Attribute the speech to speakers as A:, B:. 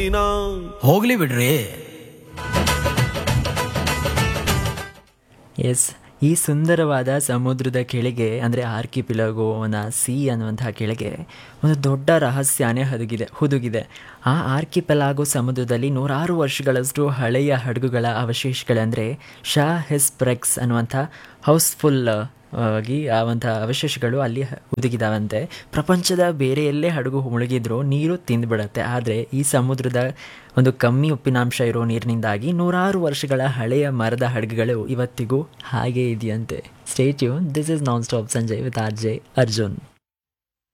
A: ದಿನ
B: ಹೋಗ್ಲಿ ಬಿಡ್ರಿ
C: ಎಸ್ ಈ ಸುಂದರವಾದ ಸಮುದ್ರದ ಕೆಳಗೆ ಅಂದರೆ ಆರ್ಕಿಪಿಲಗೋನ ಸಿ ಅನ್ನುವಂತಹ ಕೆಳಗೆ ಒಂದು ದೊಡ್ಡ ರಹಸ್ಯನೇ ಹುದುಗಿದೆ ಹುದುಗಿದೆ ಆ ಆರ್ಕಿಪೆಲಾಗೋ ಸಮುದ್ರದಲ್ಲಿ ನೂರಾರು ವರ್ಷಗಳಷ್ಟು ಹಳೆಯ ಹಡಗುಗಳ ಅವಶೇಷಗಳಂದರೆ ಶಾ ಹೆಸ್ಪ್ರೆಕ್ಸ್ ಅನ್ನುವಂಥ ಹೌಸ್ಫುಲ್ ಆಗಿ ಆ ಒಂದು ಅವಶೇಷಗಳು ಅಲ್ಲಿ ಹುದುಗಿದಾವಂತೆ ಪ್ರಪಂಚದ ಬೇರೆ ಎಲ್ಲೇ ಹಡಗು ಮುಳುಗಿದ್ರೂ ನೀರು ತಿಂದುಬಿಡತ್ತೆ ಆದರೆ ಈ ಸಮುದ್ರದ ಒಂದು ಕಮ್ಮಿ ಉಪ್ಪಿನಾಂಶ ಇರೋ ನೀರಿನಿಂದಾಗಿ ನೂರಾರು ವರ್ಷಗಳ ಹಳೆಯ ಮರದ ಹಡಗುಗಳು ಇವತ್ತಿಗೂ ಹಾಗೇ ಇದೆಯಂತೆ ಸ್ಟೇಟ್ಯೂನ್ this is non stop Sanjay with R J Arjun